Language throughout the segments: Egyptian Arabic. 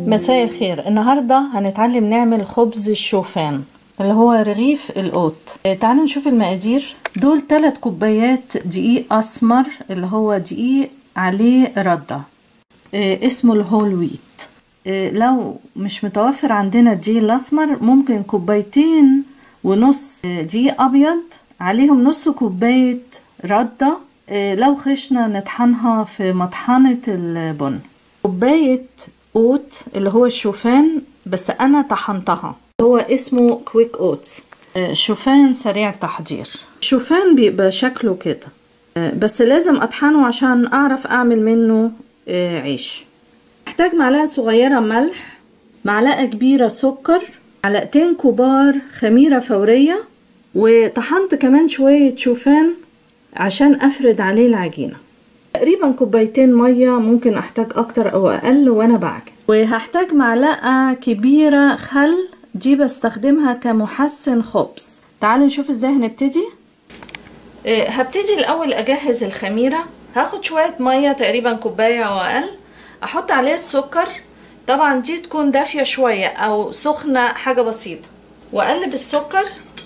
مساء الخير النهاردة هنتعلم نعمل خبز الشوفان اللي هو رغيف القوت آه، تعالوا نشوف المقادير دول 3 كوبايات دقيق أسمر اللي هو دقيق عليه ردة آه، اسمه الهول ويت آه، لو مش متوفر عندنا الدقيق الأسمر ممكن كوبايتين ونص آه، دقيق أبيض عليهم نص كوباية ردة آه، لو خشنا نطحنها في مطحنة البن كوباية اوت اللي هو الشوفان بس انا طحنتها هو اسمه كويك اوتس آه، شوفان سريع التحضير الشوفان بيبقى شكله كده آه، بس لازم اطحنه عشان اعرف اعمل منه آه، عيش محتاج معلقة صغيرة ملح معلقة كبيرة سكر معلقتين كبار خميرة فورية وطحنت كمان شوية شوفان عشان افرد عليه العجينة تقريبا كوبايتين مية ممكن احتاج اكتر او اقل وانا بعجن وهحتاج معلقة كبيرة خل دي بستخدمها كمحسن خبز تعالوا نشوف ازاي هنبتدي إيه، هبتدي الاول اجهز الخميرة هاخد شوية مية تقريبا كوباية او اقل احط عليها السكر طبعا دي تكون دافية شوية او سخنة حاجة بسيطة واقلب السكر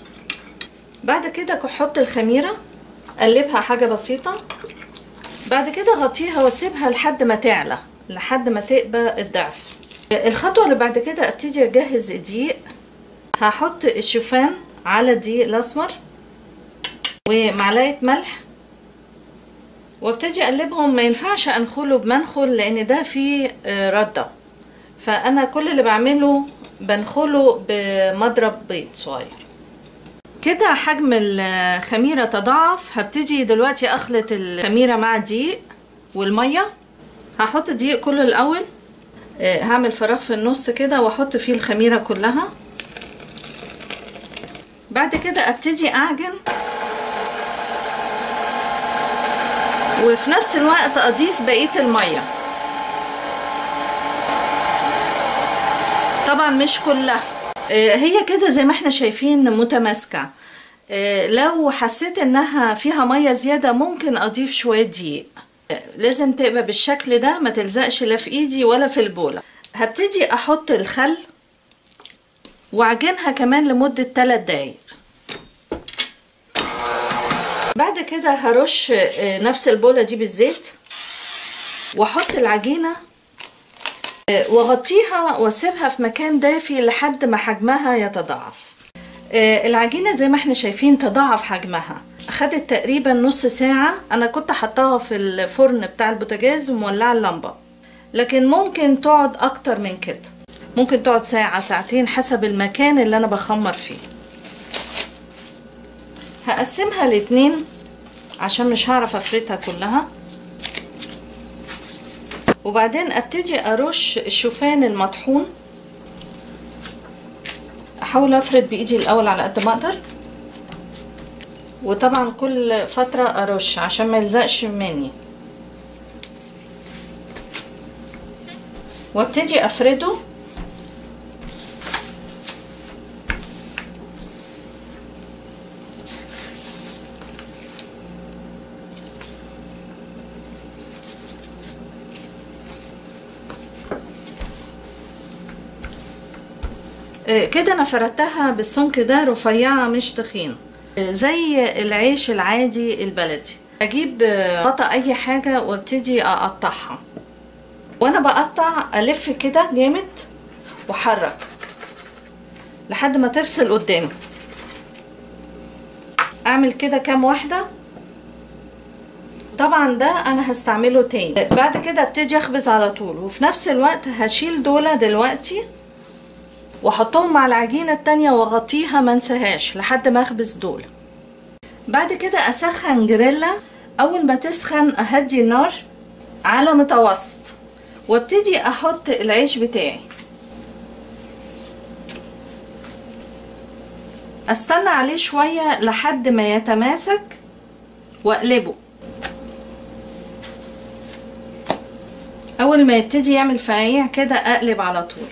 بعد كده احط الخميرة اقلبها حاجة بسيطة بعد كده غطيها واسيبها لحد ما تعلى لحد ما تبقى الضعف الخطوة اللي بعد كده ابتدي اجهز الدقيق هحط الشوفان على الدقيق الاسمر ومعلقة ملح وابتدي اقلبهم ما ينفعش انخله بمنخل لان ده فيه آه، ردة فانا كل اللي بعمله بنخله بمضرب بيض صغير كده حجم الخميرة تضاعف هبتدي دلوقتي اخلط الخميرة مع الدقيق والمية هحط الدقيق كله الاول آه، هعمل فراغ في النص كده واحط فيه الخميرة كلها بعد كده ابتدي اعجن وفي نفس الوقت اضيف بقية المية طبعا مش كلها آه، هي كده زي ما احنا شايفين متماسكة آه، لو حسيت انها فيها مية زيادة ممكن اضيف شوية دقيق آه، لازم تبقى بالشكل ده ما تلزقش لا في ايدي ولا في البولة هبتدي احط الخل واعجنها كمان لمدة 3 دقايق بعد كده هرش آه، نفس البولة دي بالزيت واحط العجينة آه، واغطيها واسيبها في مكان دافي لحد ما حجمها يتضاعف آه، العجينة زي ما احنا شايفين تضاعف حجمها اخدت تقريبا نص ساعة انا كنت حطاها في الفرن بتاع البوتاجاز ومولعة اللمبة لكن ممكن تقعد اكتر من كده ممكن تقعد ساعة ساعتين حسب المكان اللي انا بخمر فيه هقسمها لاتنين عشان مش هعرف افردها كلها وبعدين ابتدي ارش الشوفان المطحون احاول افرد بايدي الاول على قد ما اقدر وطبعا كل فترة ارش عشان ما يلزقش مني وابتدي افرده آه، كده انا فردتها بالسمك ده رفيعة مش تخين آه، زي العيش العادي البلدي اجيب آه، غطا اي حاجة وابتدي اقطعها وانا بقطع الف كده جامد واحرك لحد ما تفصل قدامي اعمل كده كام واحدة طبعا ده انا هستعمله تاني بعد كده ابتدي اخبز على طول وفي نفس الوقت هشيل دول دلوقتي واحطهم مع العجينة التانية واغطيها منساهاش لحد ما اخبز دول بعد كده اسخن جريلا اول ما تسخن اهدي النار على متوسط وابتدي احط العيش بتاعي استنى عليه شوية لحد ما يتماسك واقلبه اول ما يبتدي يعمل فقايع كده اقلب على طول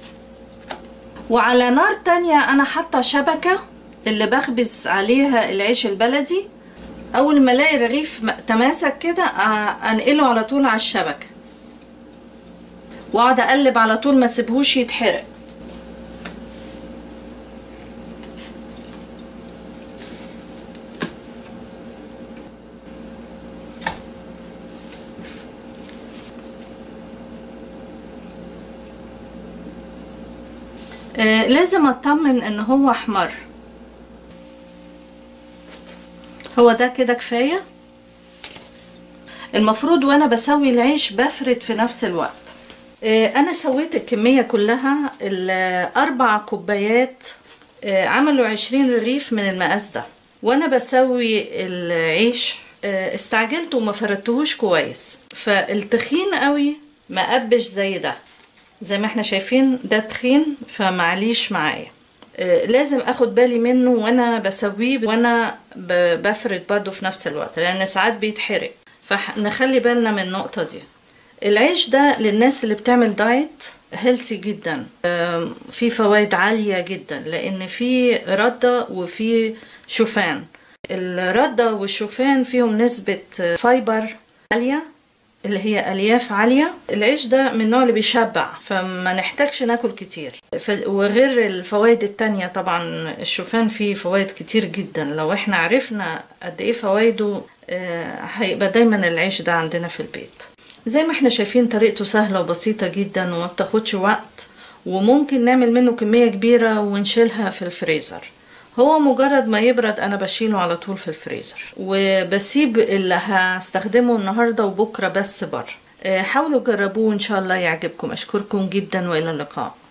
وعلى نار تانية انا حاطة شبكة اللي بخبز عليها العيش البلدي اول ما الاقي رغيف م- تماسك كده آه، انقله على طول على الشبكة واقعد اقلب على طول ما سيبهوش يتحرق آه لازم اطمن ان هو احمر هو ده كده كفايه المفروض وانا بسوي العيش بفرد في نفس الوقت آه انا سويت الكميه كلها الاربع كوبايات آه عملوا عشرين رغيف من المقاس ده وانا بسوي العيش آه استعجلت وما فردتهوش كويس فالتخين قوي ما قبش زي ده زي ما احنا شايفين ده تخين فمعليش معايا آه لازم اخد بالي منه وانا بسويه وانا بفرد برضه في نفس الوقت لان ساعات بيتحرق فنخلي بالنا من النقطة دي العيش ده للناس اللي بتعمل دايت هيلثي جدا آه في فوائد عالية جدا لان في ردة وفي شوفان الردة والشوفان فيهم نسبة فايبر عالية اللي هي الياف عاليه العيش ده من النوع اللي بيشبع فما نحتاجش ناكل كتير وغير الفوائد التانية طبعا الشوفان فيه فوائد كتير جدا لو احنا عرفنا قد ايه فوائده هيبقى دايما العيش ده عندنا في البيت زي ما احنا شايفين طريقته سهله وبسيطه جدا وما بتاخدش وقت وممكن نعمل منه كميه كبيره ونشيلها في الفريزر هو مجرد ما يبرد انا بشيله على طول في الفريزر وبسيب اللي هستخدمه النهارده وبكره بس بره حاولوا جربوه ان شاء الله يعجبكم اشكركم جدا والى اللقاء